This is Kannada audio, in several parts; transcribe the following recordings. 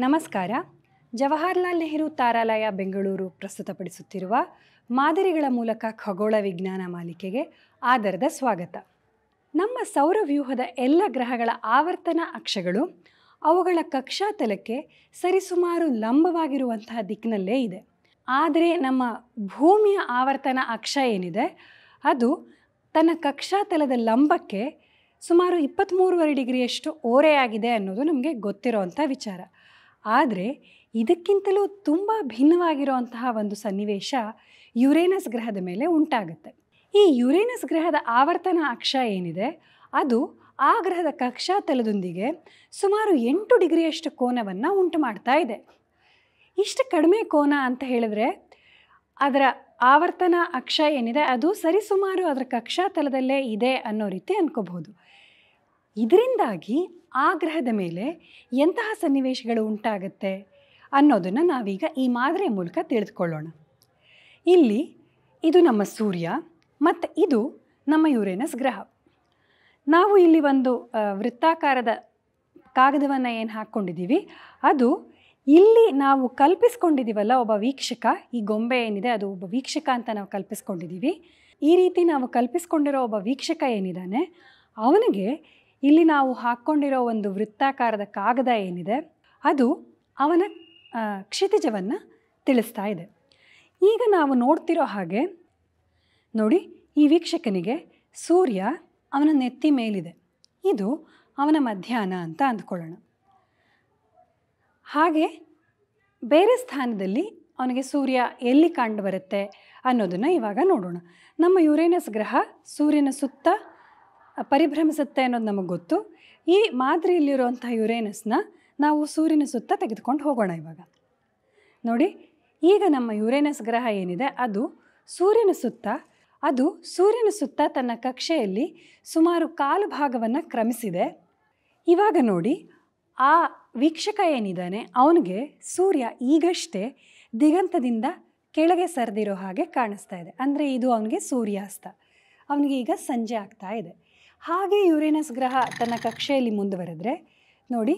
ನಮಸ್ಕಾರ ಜವಾಹರ್ಲಾಲ್ ನೆಹರು ತಾರಾಲಯ ಬೆಂಗಳೂರು ಪ್ರಸ್ತುತಪಡಿಸುತ್ತಿರುವ ಮಾದರಿಗಳ ಮೂಲಕ ಖಗೋಳ ವಿಜ್ಞಾನ ಮಾಲಿಕೆಗೆ ಆದರದ ಸ್ವಾಗತ ನಮ್ಮ ಸೌರವ್ಯೂಹದ ಎಲ್ಲ ಗ್ರಹಗಳ ಆವರ್ತನ ಅಕ್ಷಗಳು ಅವುಗಳ ಕಕ್ಷಾತಲಕ್ಕೆ ಸರಿಸುಮಾರು ಲಂಬವಾಗಿರುವಂತಹ ದಿಕ್ಕಿನಲ್ಲೇ ಇದೆ ಆದರೆ ನಮ್ಮ ಭೂಮಿಯ ಆವರ್ತನ ಅಕ್ಷ ಏನಿದೆ ಅದು ತನ್ನ ಕಕ್ಷಾತಲದ ಲಂಬಕ್ಕೆ ಸುಮಾರು ಇಪ್ಪತ್ತ್ಮೂರುವರೆ ಡಿಗ್ರಿಯಷ್ಟು ಓರೆಯಾಗಿದೆ ಅನ್ನೋದು ನಮಗೆ ಗೊತ್ತಿರೋವಂಥ ವಿಚಾರ ಆದರೆ ಇದಕ್ಕಿಂತಲೂ ತುಂಬ ಭಿನ್ನವಾಗಿರುವಂತಹ ಒಂದು ಸನ್ನಿವೇಶ ಯುರೇನಸ್ ಗ್ರಹದ ಮೇಲೆ ಉಂಟಾಗುತ್ತೆ ಈ ಯುರೇನಸ್ ಗ್ರಹದ ಆವರ್ತನ ಅಕ್ಷ ಏನಿದೆ ಅದು ಆ ಗ್ರಹದ ಕಕ್ಷಾತಲದೊಂದಿಗೆ ಸುಮಾರು ಎಂಟು ಡಿಗ್ರಿಯಷ್ಟು ಕೋನವನ್ನು ಉಂಟು ಮಾಡ್ತಾ ಇದೆ ಇಷ್ಟು ಕಡಿಮೆ ಕೋನ ಅಂತ ಹೇಳಿದ್ರೆ ಅದರ ಆವರ್ತನ ಅಕ್ಷ ಏನಿದೆ ಅದು ಸರಿಸುಮಾರು ಅದರ ಕಕ್ಷಾತಲದಲ್ಲೇ ಇದೆ ಅನ್ನೋ ರೀತಿ ಅನ್ಕೋಬಹುದು ಇದರಿಂದಾಗಿ ಆ ಗ್ರಹದ ಮೇಲೆ ಎಂತಹ ಸನ್ನಿವೇಶಗಳು ಉಂಟಾಗುತ್ತೆ ಅನ್ನೋದನ್ನು ನಾವೀಗ ಈ ಮಾದರಿಯ ಮೂಲಕ ತಿಳಿದುಕೊಳ್ಳೋಣ ಇಲ್ಲಿ ಇದು ನಮ್ಮ ಸೂರ್ಯ ಮತ್ತು ಇದು ನಮ್ಮ ಯುರೇನಸ್ ಗ್ರಹ ನಾವು ಇಲ್ಲಿ ಒಂದು ಆ, ವೃತ್ತಾಕಾರದ ಕಾಗದವನ್ನು ಏನು ಹಾಕ್ಕೊಂಡಿದ್ದೀವಿ ಅದು ಇಲ್ಲಿ ನಾವು ಕಲ್ಪಿಸ್ಕೊಂಡಿದ್ದೀವಲ್ಲ ಒಬ್ಬ ವೀಕ್ಷಕ ಈ ಗೊಂಬೆ ಏನಿದೆ ಅದು ಒಬ್ಬ ವೀಕ್ಷಕ ಅಂತ ನಾವು ಕಲ್ಪಿಸ್ಕೊಂಡಿದ್ದೀವಿ ಈ ರೀತಿ ನಾವು ಕಲ್ಪಿಸ್ಕೊಂಡಿರೋ ಒಬ್ಬ ವೀಕ್ಷಕ ಏನಿದ್ದಾನೆ ಅವನಿಗೆ ಇಲ್ಲಿ ನಾವು ಹಾಕ್ಕೊಂಡಿರೋ ಒಂದು ವೃತ್ತಾಕಾರದ ಕಾಗದ ಏನಿದೆ ಅದು ಅವನ ಆ, ಕ್ಷಿತಿಜವನ್ನು ತಿಳಿಸ್ತಾ ಇದೆ ಈಗ ನಾವು ನೋಡ್ತಿರೋ ಹಾಗೆ ನೋಡಿ ಈ ವೀಕ್ಷಕನಿಗೆ ಸೂರ್ಯ ಅವನ ನೆತ್ತಿ ಮೇಲಿದೆ ಇದು ಅವನ ಮಧ್ಯಾಹ್ನ ಅಂತ ಅಂದ್ಕೊಳ್ಳೋಣ ಹಾಗೆ ಬೇರೆ ಸ್ಥಾನದಲ್ಲಿ ಅವನಿಗೆ ಸೂರ್ಯ ಎಲ್ಲಿ ಕಂಡು ಬರುತ್ತೆ ಅನ್ನೋದನ್ನು ಇವಾಗ ನೋಡೋಣ ನಮ್ಮ ಯುರೇನಸ್ ಗ್ರಹ ಸೂರ್ಯನ ಸುತ್ತ ಪರಿಭ್ರಮಿಸುತ್ತೆ ಅನ್ನೋದು ನಮಗೆ ಗೊತ್ತು ಈ ಮಾದರಿಯಲ್ಲಿರುವಂಥ ಯುರೇನಸ್ನ ನಾವು ಸೂರ್ಯನ ಸುತ್ತ ತೆಗೆದುಕೊಂಡು ಹೋಗೋಣ ಇವಾಗ ನೋಡಿ ಈಗ ನಮ್ಮ ಯುರೇನಸ್ ಗ್ರಹ ಏನಿದೆ ಅದು ಸೂರ್ಯನ ಸುತ್ತ ಅದು ಸೂರ್ಯನ ಸುತ್ತ ತನ್ನ ಕಕ್ಷೆಯಲ್ಲಿ ಸುಮಾರು ಕಾಲು ಭಾಗವನ್ನು ಕ್ರಮಿಸಿದೆ ಇವಾಗ ನೋಡಿ ಆ ವೀಕ್ಷಕ ಏನಿದ್ದಾನೆ ಅವನಿಗೆ ಸೂರ್ಯ ಈಗಷ್ಟೇ ದಿಗಂತದಿಂದ ಕೆಳಗೆ ಸರಿದಿರೋ ಹಾಗೆ ಕಾಣಿಸ್ತಾ ಇದೆ ಅಂದರೆ ಇದು ಅವನಿಗೆ ಸೂರ್ಯಾಸ್ತ ಅವನಿಗೆ ಈಗ ಸಂಜೆ ಆಗ್ತಾ ಇದೆ ಹಾಗೆ ಯುರೇನಸ್ ಗ್ರಹ ತನ್ನ ಕಕ್ಷೆಯಲ್ಲಿ ಮುಂದುವರೆದ್ರೆ ನೋಡಿ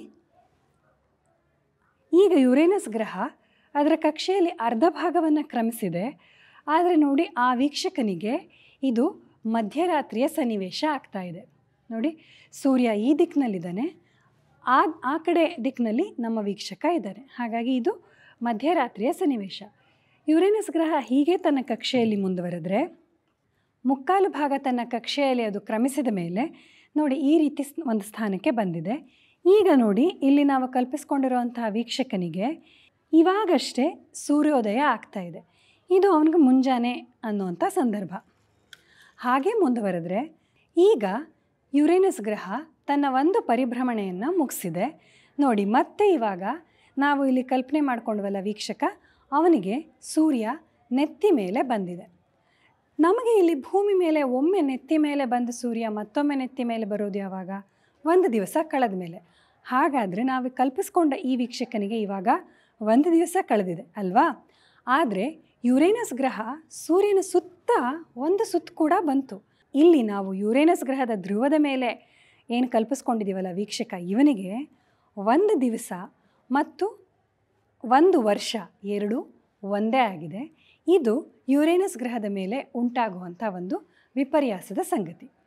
ಈಗ ಯುರೇನಸ್ ಗ್ರಹ ಅದರ ಕಕ್ಷೆಯಲ್ಲಿ ಅರ್ಧ ಭಾಗವನ್ನು ಕ್ರಮಿಸಿದೆ ಆದರೆ ನೋಡಿ ಆ ವೀಕ್ಷಕನಿಗೆ ಇದು ಮಧ್ಯರಾತ್ರಿಯ ಸನ್ನಿವೇಶ ಆಗ್ತಾ ಇದೆ ನೋಡಿ ಸೂರ್ಯ ಈ ದಿಕ್ಕಿನಲ್ಲಿದ್ದಾನೆ ಆ ಆ ಕಡೆ ದಿಕ್ಕಿನಲ್ಲಿ ನಮ್ಮ ವೀಕ್ಷಕ ಇದ್ದಾರೆ ಹಾಗಾಗಿ ಇದು ಮಧ್ಯರಾತ್ರಿಯ ಸನ್ನಿವೇಶ ಯುರೇನಸ್ ಗ್ರಹ ಹೀಗೆ ತನ್ನ ಕಕ್ಷೆಯಲ್ಲಿ ಮುಂದುವರೆದ್ರೆ ಮುಕ್ಕಾಲು ಭಾಗ ತನ್ನ ಕಕ್ಷೆಯಲ್ಲಿ ಅದು ಕ್ರಮಿಸಿದ ಮೇಲೆ ನೋಡಿ ಈ ರೀತಿ ಸ್- ಒಂದು ಸ್ಥಾನಕ್ಕೆ ಬಂದಿದೆ ಈಗ ನೋಡಿ ಇಲ್ಲಿ ನಾವು ಕಲ್ಪಿಸ್ಕೊಂಡಿರುವಂತಹ ವೀಕ್ಷಕನಿಗೆ ಇವಾಗಷ್ಟೇ ಸೂರ್ಯೋದಯ ಆಗ್ತಾ ಇದೆ ಇದು ಅವನಿಗೆ ಮುಂಜಾನೆ ಅನ್ನುವಂಥ ಸಂದರ್ಭ ಹಾಗೆ ಮುಂದುವರೆದ್ರೆ ಈಗ ಯುರೇನಸ್ ಗ್ರಹ ತನ್ನ ಒಂದು ಪರಿಭ್ರಮಣೆಯನ್ನು ಮುಗಿಸಿದೆ ನೋಡಿ ಮತ್ತೆ ಇವಾಗ ನಾವು ಇಲ್ಲಿ ಕಲ್ಪನೆ ಮಾಡ್ಕೊಂಡ್ವಲ್ಲ ವೀಕ್ಷಕ ಅವನಿಗೆ ಸೂರ್ಯ ನೆತ್ತಿ ಮೇಲೆ ಬಂದಿದೆ ನಮಗೆ ಇಲ್ಲಿ ಭೂಮಿ ಮೇಲೆ ಒಮ್ಮೆ ನೆತ್ತಿ ಮೇಲೆ ಬಂದ ಸೂರ್ಯ ಮತ್ತೊಮ್ಮೆ ನೆತ್ತಿ ಮೇಲೆ ಬರೋದು ಯಾವಾಗ ಒಂದು ದಿವಸ ಕಳೆದ ಮೇಲೆ ಹಾಗಾದರೆ ನಾವು ಕಲ್ಪಿಸ್ಕೊಂಡ ಈ ವೀಕ್ಷಕನಿಗೆ ಇವಾಗ ಒಂದು ದಿವಸ ಕಳೆದಿದೆ ಅಲ್ವಾ ಆದರೆ ಯುರೇನಸ್ ಗ್ರಹ ಸೂರ್ಯನ ಸುತ್ತ ಒಂದು ಸುತ್ತು ಕೂಡ ಬಂತು ಇಲ್ಲಿ ನಾವು ಯುರೇನಸ್ ಗ್ರಹದ ಧ್ರುವದ ಮೇಲೆ ಏನು ಕಲ್ಪಿಸ್ಕೊಂಡಿದ್ದೀವಲ್ಲ ವೀಕ್ಷಕ ಇವನಿಗೆ ಒಂದು ದಿವಸ ಮತ್ತು ಒಂದು ವರ್ಷ ಎರಡು ಒಂದೇ ಆಗಿದೆ ಇದು ಯುರೇನಸ್ ಗ್ರಹದ ಮೇಲೆ ಉಂಟಾಗುವಂಥ ಒಂದು ವಿಪರ್ಯಾಸದ ಸಂಗತಿ